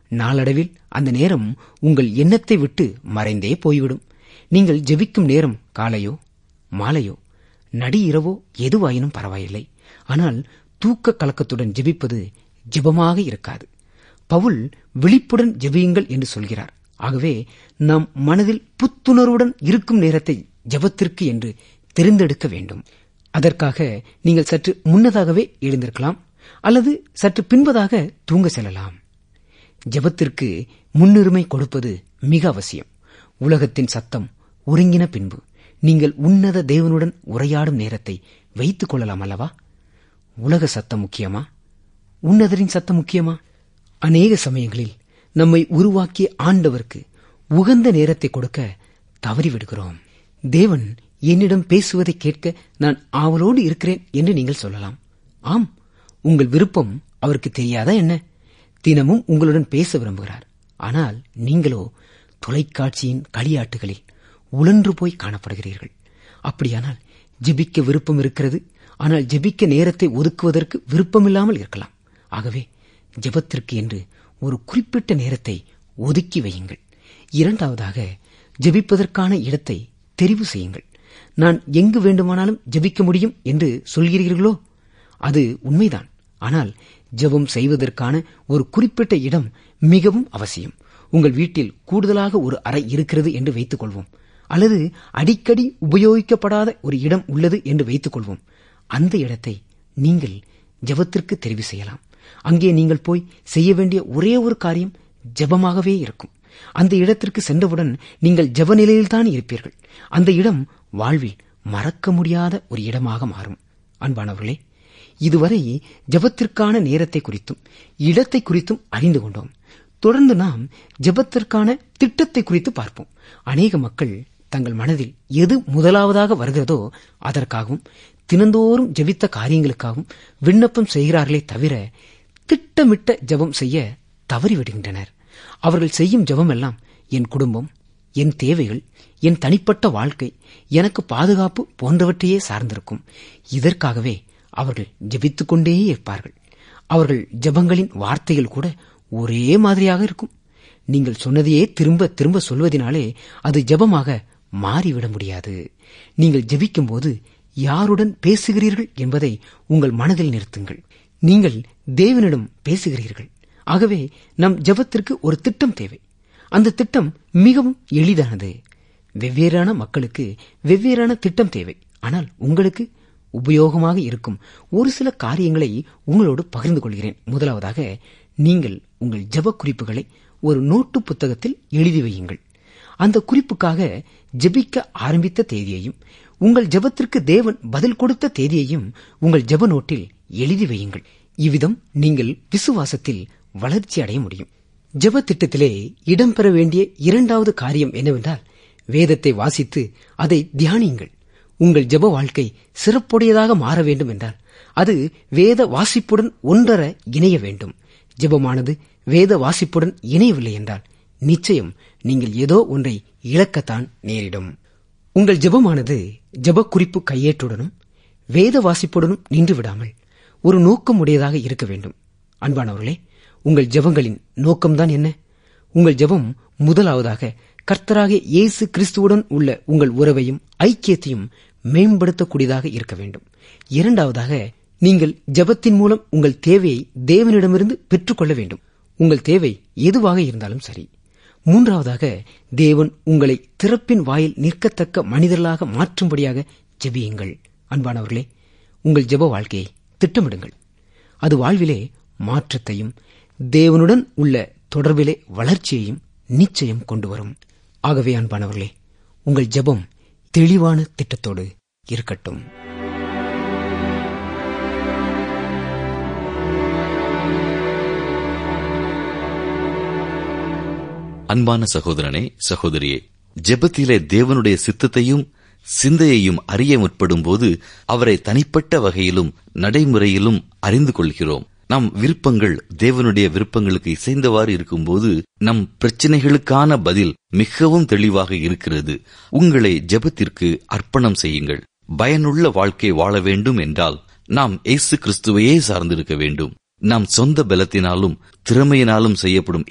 நாளடைவில் அந்த நேரம் உங்கள் எண்ணத்தை விட்டு மறைந்தே போய்விடும் நீங்கள் ஜெபிக்கும் நேரம் காலையோ மாலையோ நடி இரவோ எதுவாயினும் பரவாயில்லை ஆனால் தூக்க கலக்கத்துடன் ஜெபிப்பது ஜெபமாக இருக்காது பவுல் விழிப்புடன் ஜெபியுங்கள் என்று சொல்கிறார் ஆகவே நாம் மனதில் புத்துணர்வுடன் இருக்கும் நேரத்தை ஜெபத்திற்கு என்று தெரிந்தெடுக்க வேண்டும் அதற்காக நீங்கள் சற்று முன்னதாகவே எழுந்திருக்கலாம் அல்லது சற்று பின்பதாக தூங்க செல்லலாம் ஜெபத்திற்கு முன்னுரிமை கொடுப்பது மிக அவசியம் உலகத்தின் சத்தம் ஒருங்கின பின்பு நீங்கள் உன்னத தேவனுடன் உரையாடும் நேரத்தை வைத்துக் கொள்ளலாம் அல்லவா உலக சத்தம் முக்கியமா உன்னதரின் சத்தம் முக்கியமா அநேக சமயங்களில் நம்மை உருவாக்கிய ஆண்டவருக்கு உகந்த நேரத்தை கொடுக்க தவறிவிடுகிறோம் தேவன் என்னிடம் பேசுவதை கேட்க நான் ஆவலோடு இருக்கிறேன் என்று நீங்கள் சொல்லலாம் ஆம் உங்கள் விருப்பம் அவருக்கு தெரியாதா என்ன தினமும் உங்களுடன் பேச விரும்புகிறார் ஆனால் நீங்களோ தொலைக்காட்சியின் களியாட்டுகளில் உழன்று போய் காணப்படுகிறீர்கள் அப்படியானால் ஜெபிக்க விருப்பம் இருக்கிறது ஆனால் ஜெபிக்க நேரத்தை ஒதுக்குவதற்கு விருப்பமில்லாமல் இருக்கலாம் ஆகவே ஜெபத்திற்கு என்று ஒரு குறிப்பிட்ட நேரத்தை ஒதுக்கி வையுங்கள் இரண்டாவதாக ஜெபிப்பதற்கான இடத்தை தெரிவு செய்யுங்கள் நான் எங்கு வேண்டுமானாலும் ஜெபிக்க முடியும் என்று சொல்கிறீர்களோ அது உண்மைதான் ஆனால் ஜெபம் செய்வதற்கான ஒரு குறிப்பிட்ட இடம் மிகவும் அவசியம் உங்கள் வீட்டில் கூடுதலாக ஒரு அறை இருக்கிறது என்று வைத்துக் கொள்வோம் அல்லது அடிக்கடி உபயோகிக்கப்படாத ஒரு இடம் உள்ளது என்று வைத்துக் கொள்வோம் அந்த இடத்தை நீங்கள் ஜெபத்திற்கு தெரிவு செய்யலாம் அங்கே நீங்கள் போய் செய்ய வேண்டிய ஒரே ஒரு காரியம் ஜெபமாகவே இருக்கும் அந்த இடத்திற்கு சென்றவுடன் நீங்கள் ஜெப நிலையில்தான் இருப்பீர்கள் அந்த இடம் வாழ்வில் மறக்க முடியாத ஒரு இடமாக மாறும் அன்பானவர்களே இதுவரை ஜெபத்திற்கான நேரத்தை குறித்தும் இடத்தை குறித்தும் அறிந்து கொண்டோம் தொடர்ந்து நாம் ஜெபத்திற்கான திட்டத்தை குறித்து பார்ப்போம் அநேக மக்கள் தங்கள் மனதில் எது முதலாவதாக வருகிறதோ அதற்காகவும் தினந்தோறும் ஜெபித்த காரியங்களுக்காகவும் விண்ணப்பம் செய்கிறார்களே தவிர திட்டமிட்ட ஜெபம் செய்ய தவறிவிடுகின்றனர் அவர்கள் செய்யும் ஜெபம் எல்லாம் என் குடும்பம் என் தேவைகள் என் தனிப்பட்ட வாழ்க்கை எனக்கு பாதுகாப்பு போன்றவற்றையே சார்ந்திருக்கும் இதற்காகவே அவர்கள் ஜெபித்துக் கொண்டே இருப்பார்கள் அவர்கள் ஜெபங்களின் வார்த்தைகள் கூட ஒரே மாதிரியாக இருக்கும் நீங்கள் சொன்னதையே திரும்ப திரும்ப சொல்வதனாலே அது ஜெபமாக மாறிவிட முடியாது நீங்கள் ஜெபிக்கும் போது யாருடன் பேசுகிறீர்கள் என்பதை உங்கள் மனதில் நிறுத்துங்கள் நீங்கள் தேவனிடம் பேசுகிறீர்கள் ஆகவே நம் ஜெபத்திற்கு ஒரு திட்டம் தேவை அந்த திட்டம் மிகவும் எளிதானது வெவ்வேறான மக்களுக்கு வெவ்வேறான திட்டம் தேவை ஆனால் உங்களுக்கு உபயோகமாக இருக்கும் ஒரு சில காரியங்களை உங்களோடு பகிர்ந்து கொள்கிறேன் முதலாவதாக நீங்கள் உங்கள் ஜெப குறிப்புகளை ஒரு நோட்டு புத்தகத்தில் எழுதி வையுங்கள் அந்த குறிப்புக்காக ஜெபிக்க ஆரம்பித்த தேதியையும் உங்கள் ஜெபத்திற்கு தேவன் பதில் கொடுத்த தேதியையும் உங்கள் ஜெப நோட்டில் எழுதி வையுங்கள் இவ்விதம் நீங்கள் விசுவாசத்தில் வளர்ச்சி அடைய முடியும் ஜெப திட்டத்திலே இடம்பெற வேண்டிய இரண்டாவது காரியம் என்னவென்றால் வேதத்தை வாசித்து அதை தியானியுங்கள் உங்கள் ஜெப வாழ்க்கை சிறப்புடையதாக மாற வேண்டும் என்றால் அது வேத வாசிப்புடன் ஒன்றர இணைய வேண்டும் ஜெபமானது வேத வாசிப்புடன் இணையவில்லை என்றால் நிச்சயம் நீங்கள் ஏதோ ஒன்றை இழக்கத்தான் நேரிடும் உங்கள் ஜெபமானது ஜெப குறிப்பு கையேற்றுடனும் வேத வாசிப்புடனும் நின்று விடாமல் ஒரு நோக்கம் உடையதாக இருக்க வேண்டும் அன்பானவர்களே உங்கள் ஜெபங்களின் நோக்கம்தான் என்ன உங்கள் ஜெபம் முதலாவதாக கர்த்தராக இயேசு கிறிஸ்துவுடன் உள்ள உங்கள் உறவையும் ஐக்கியத்தையும் மேம்படுத்தக்கூடியதாக இருக்க வேண்டும் இரண்டாவதாக நீங்கள் ஜெபத்தின் மூலம் உங்கள் தேவையை தேவனிடமிருந்து பெற்றுக்கொள்ள வேண்டும் உங்கள் தேவை எதுவாக இருந்தாலும் சரி மூன்றாவதாக தேவன் உங்களை திறப்பின் வாயில் நிற்கத்தக்க மனிதர்களாக மாற்றும்படியாக ஜெபியுங்கள் அன்பானவர்களே உங்கள் ஜெப வாழ்க்கையை திட்டமிடுங்கள் அது வாழ்விலே மாற்றத்தையும் தேவனுடன் உள்ள தொடர்பிலே வளர்ச்சியையும் நிச்சயம் கொண்டு வரும் ஆகவே அன்பானவர்களே உங்கள் ஜெபம் தெளிவான திட்டத்தோடு இருக்கட்டும் அன்பான சகோதரனே சகோதரியே ஜெபத்திலே தேவனுடைய சித்தத்தையும் சிந்தையையும் அறிய முற்படும் போது அவரை தனிப்பட்ட வகையிலும் நடைமுறையிலும் அறிந்து கொள்கிறோம் நம் விருப்பங்கள் தேவனுடைய விருப்பங்களுக்கு இசைந்தவாறு இருக்கும்போது நம் பிரச்சனைகளுக்கான பதில் மிகவும் தெளிவாக இருக்கிறது உங்களை ஜெபத்திற்கு அர்ப்பணம் செய்யுங்கள் பயனுள்ள வாழ்க்கை வாழ வேண்டும் என்றால் நாம் இயேசு கிறிஸ்துவையே சார்ந்திருக்க வேண்டும் நாம் சொந்த பலத்தினாலும் திறமையினாலும் செய்யப்படும்